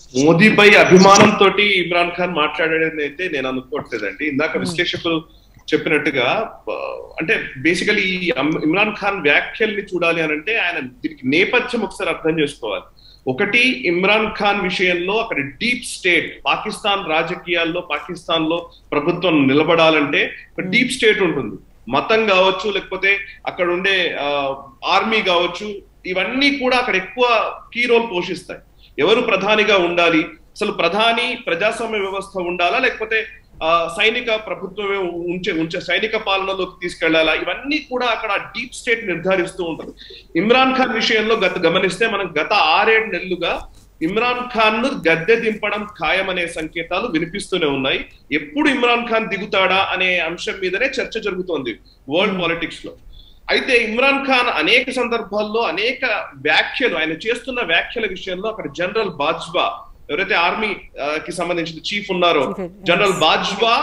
మోదీపై అభిమానంతో ఇమ్రాన్ ఖాన్ మాట్లాడేది అయితే నేను అనుకోవట్లేదండి ఇందాక విశ్లేషకులు చెప్పినట్టుగా ఆ, అంటే బేసికలీ ఈ అమ్- ఇమ్రాన్ ఖాన్ వ్యాఖ్యల్ని చూడాలి అని అంటే ఆయన దీనికి నేపథ్యం ఒకసారి అర్థం చేసుకోవాలి ఒకటి ఇమ్రాన్ ఖాన్ విషయంలో అక్కడ డీప్ స్టేట్ పాకిస్తాన్ రాజకీయాల్లో పాకిస్తాన్ లో ప్రభుత్వం నిలబడాలంటే ఒక డీప్ స్టేట్ ఉంటుంది మతం కావచ్చు లేకపోతే అక్కడ ఉండే ఆర్మీ కావచ్చు ఇవన్నీ కూడా అక్కడ ఎక్కువ కీ రోల్ పోషిస్తాయి ఎవరు ప్రధానిగా ఉండాలి అసలు ప్రధాని ప్రజాస్వామ్య వ్యవస్థ ఉండాలా లేకపోతే ఆ, సైనిక ప్రభుత్వమే ఉంచే ఉంచే సైనిక పాలనలోకి తీసుకెళ్లాలా ఇవన్నీ కూడా అక్కడ డీప్ స్టేట్ నిర్ధారిస్తూ ఉంటుంది ఇమ్రాన్ ఖాన్ విషయంలో గత గమనిస్తే మనం గత ఆరేడు నెలలుగా ఇమ్రాన్ ఖాన్ ను గద్దె దింపడం ఖాయమనే సంకేతాలు వినిపిస్తూనే ఉన్నాయి ఎప్పుడు ఇమ్రాన్ ఖాన్ దిగుతాడా అనే అంశం మీదనే చర్చ జరుగుతోంది వరల్డ్ పాలిటిక్స్ లో అయితే ఇమ్రాన్ ఖాన్ అనేక సందర్భాల్లో అనేక వ్యాఖ్యలు ఆయన చేస్తున్న వ్యాఖ్యల విషయంలో అక్కడ జనరల్ బాజ్వా ఎవరైతే ఆర్మీ ఆ, కి సంబంధించిన చీఫ్ ఉన్నారో Chief, yes. General Bajwa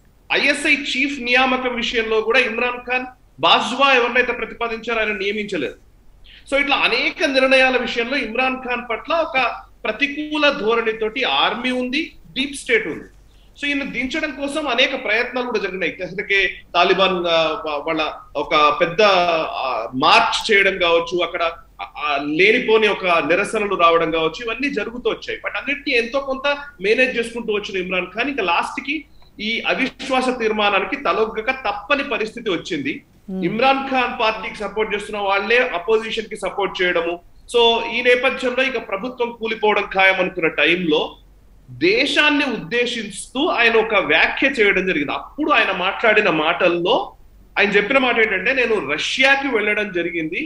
ISI chief నియామకం విషయంలో కూడా ఇమ్రాన్ ఖాన్ బాజ్వా ఎవరినైతే ప్రతిపాదించారో ఆయన నియమించలేదు సో ఇట్లా అనేక నిర్ణయాల విషయంలో ఇమ్రాన్ ఖాన్ పట్ల ఒక ప్రతికూల ధోరణితోటి ఆర్మీ ఉంది డీప్ స్టేట్ ఉంది సో ఈయన దించడం కోసం అనేక ప్రయత్నాలు కూడా జరిగినాయి అసలుకే తాలిబాన్ ఆ, వా- వాళ్ళ ఒక పెద్ద ఆ, మార్చ్ చేయడం కావచ్చు అక్కడ ఆ, ఆ, లేనిపోని ఒక నిరసనలు రావడం కావచ్చు ఇవన్నీ జరుగుతూ వచ్చాయి బట్ అన్నిటిని ఎంతో కొంత మేనేజ్ చేసుకుంటూ వచ్చిన ఇమ్రాన్ ఖాన్ ఇంకా లాస్ట్ కి ఈ అవిశ్వాస తీర్మానానికి తలొగ్గక తప్పని పరిస్థితి వచ్చింది ఇమ్రాన్ ఖాన్ పార్టీకి సపోర్ట్ చేస్తున్న వాళ్ళే అపోజిషన్ కి సపోర్ట్ చేయడము సో ఈ నేపథ్యంలో ఇక ప్రభుత్వం కూలిపోవడం ఖాయం అనుకున్న టైంలో దేశాన్ని ఉద్దేశిస్తూ ఆయన ఒక వ్యాఖ్య చేయడం జరిగింది అప్పుడు ఆయన మాట్లాడిన మాటల్లో ఆయన చెప్పిన మాట ఏంటంటే నేను రష్యాకి వెళ్ళడం జరిగింది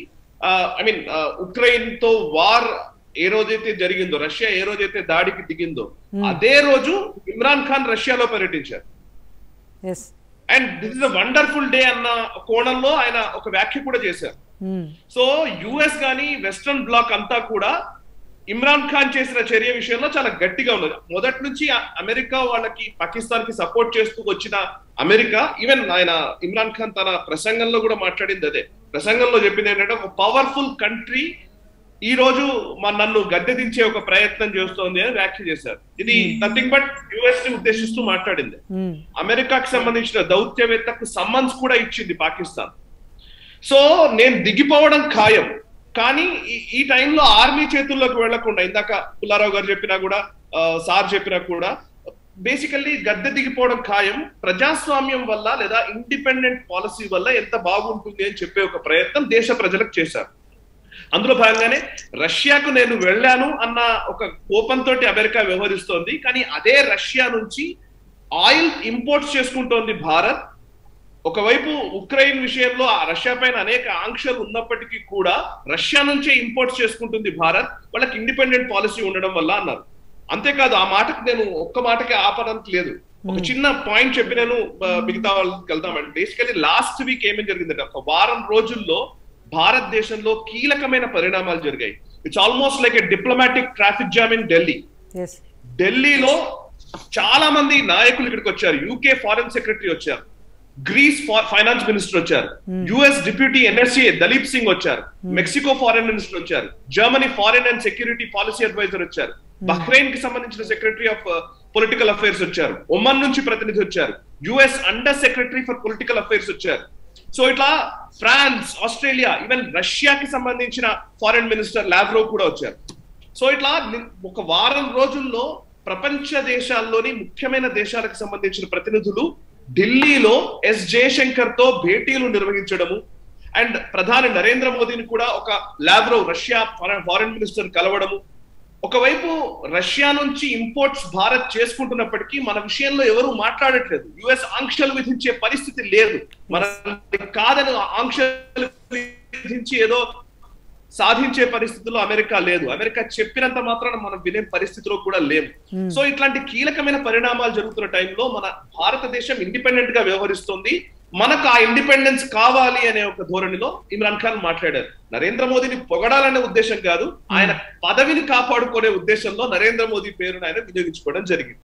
ఐ మీన్ ఉక్రెయిన్ తో వార్ ఏ రోజైతే జరిగిందో రష్యా ఏ రోజైతే దాడికి దిగిందో అదే రోజు ఇమ్రాన్ ఖాన్ రష్యాలో పర్యటించారు yes and this is a wonderful day అన్న కోణంలో ఆయన ఒక వ్యాఖ్య కూడా చేశారు సో యుఎస్ గాని వెస్ట్రన్ బ్లాక్ అంతా కూడా ఇమ్రాన్ ఖాన్ చేసిన చర్య విషయంలో చాలా గట్టిగా ఉన్నది మొదటి నుంచి ఆ అమెరికా వాళ్ళకి పాకిస్తాన్ కి సపోర్ట్ చేస్తూ వచ్చిన అమెరికా ఈవెన్ ఆయన ఇమ్రాన్ ఖాన్ తన ప్రసంగంలో కూడా మాట్లాడింది అదే ప్రసంగంలో చెప్పింది ఏంటంటే ఒక పవర్ఫుల్ కంట్రీ ఈ రోజు మన నన్ను గద్దె దించే ఒక ప్రయత్నం చేస్తోంది అని వ్యాఖ్య చేశారు ఇది నథింగ్ బట్ యుఎస్ ని ఉద్దేశిస్తూ మాట్లాడింది అమెరికాకి సంబంధించిన దౌత్యవేత్తకు సమ్మన్స్ కూడా ఇచ్చింది పాకిస్తాన్ సో నేను దిగిపోవడం ఖాయం కానీ ఈ- ఈ టైంలో ఆర్మీ చేతుల్లోకి వెళ్లకుండా ఇందాక పుల్లారావు గారు చెప్పినా కూడా ఆ, సార్ చెప్పినా కూడా బేసికల్లీ గద్దె దిగిపోవడం ఖాయం ప్రజాస్వామ్యం వల్ల లేదా ఇండిపెండెంట్ పాలసీ వల్ల ఎంత బాగుంటుంది అని చెప్పే ఒక ప్రయత్నం దేశ ప్రజలకు చేశారు అందులో భాగంగానే రష్యాకు నేను వెళ్ళాను అన్న ఒక కోపంతో అమెరికా వ్యవహరిస్తోంది కానీ అదే రష్యా నుంచి ఆయిల్ ఇంపోర్ట్స్ చేసుకుంటోంది భారత్ ఒకవైపు ఉక్రెయిన్ విషయంలో ఆ రష్యా పైన అనేక ఆంక్షలు ఉన్నప్పటికీ కూడా రష్యా నుంచే ఇంపోర్ట్స్ చేసుకుంటుంది భారత్ వాళ్ళకి ఇండిపెండెంట్ పాలసీ ఉండడం వల్ల అన్నారు అంతేకాదు ఆ మాటకు నేను ఒక్క మాటకి ఆపడానికి లేదు ఒక చిన్న పాయింట్ చెప్పి నేను ఆ, మిగతా వాళ్ళకి వెళ్తామండి బేసికలీ లాస్ట్ వీక్ ఏమేం జరిగిందంటే ఒక వారం రోజుల్లో భారతదేశంలో కీలకమైన పరిణామాలు జరిగాయి it's almost like a diplomatic traffic jam in Delhi yes ఢిల్లీలో చాలా మంది నాయకులు ఇక్కడికి వచ్చారు యూకే ఫారెన్ సెక్రటరీ వచ్చారు గ్రీస్ ఫైనాన్స్ మినిస్టర్ వచ్చారు US deputy NSA Daleep Singh వచ్చారు మెక్సికో ఫారెన్ మినిస్టర్ వచ్చారు Germany foreign and security policy adviser వచ్చారు బహ్రెయిన్ కి సంబంధించిన సెక్రటరీ ఆఫ్ పొలిటికల్ అఫైర్స్ వచ్చారు ఒమన్ నుంచి ప్రతినిధి వచ్చారు US under secretary for political affairs వచ్చారు సో ఇట్లా ఫ్రాన్స్ ఆస్ట్రేలియా ఈవెన్ రష్యాకి సంబంధించిన ఫారెన్ మినిస్టర్ లావ్రో కూడా వచ్చారు సో ఇట్లా ని- ఒక వారం రోజుల్లో ప్రపంచ దేశాల్లోని ముఖ్యమైన దేశాలకు సంబంధించిన ప్రతినిధులు ఢిల్లీలో ఎస్ జయశంకర్ తో భేటీలు నిర్వహించడము అండ్ ప్రధాని నరేంద్ర మోదీని కూడా ఒక Lavrov Russia foreign foreign minister కలవడము ఒకవైపు రష్యా నుంచి ఇంపోర్ట్స్ భారత్ చేసుకుంటున్నప్పటికీ మన విషయంలో ఎవరు మాట్లాడట్లేదు యుఎస్ ఆంక్షలు విధించే పరిస్థితి లేదు మన కాదని ఆంక్షలు విధించి ఏదో సాధించే పరిస్థితిలో అమెరికా లేదు అమెరికా చెప్పినంత మాత్రాన మనం వినే పరిస్థితిలో కూడా లేము సో ఇట్లాంటి కీలకమైన పరిణామాలు జరుగుతున్న టైంలో మన భారతదేశం ఇండిపెండెంట్ గా వ్యవహరిస్తుంది మనకు ఆ ఇండిపెండెన్స్ కావాలి అనే ఒక ధోరణిలో ఇమ్రాన్ ఖాన్ మాట్లాడారు నరేంద్ర మోదీని పొగడాలనే ఉద్దేశం కాదు ఆయన పదవిని కాపాడుకునే ఉద్దేశంలో నరేంద్ర మోదీ పేరును ఆయన వినియోగించుకోవడం జరిగింది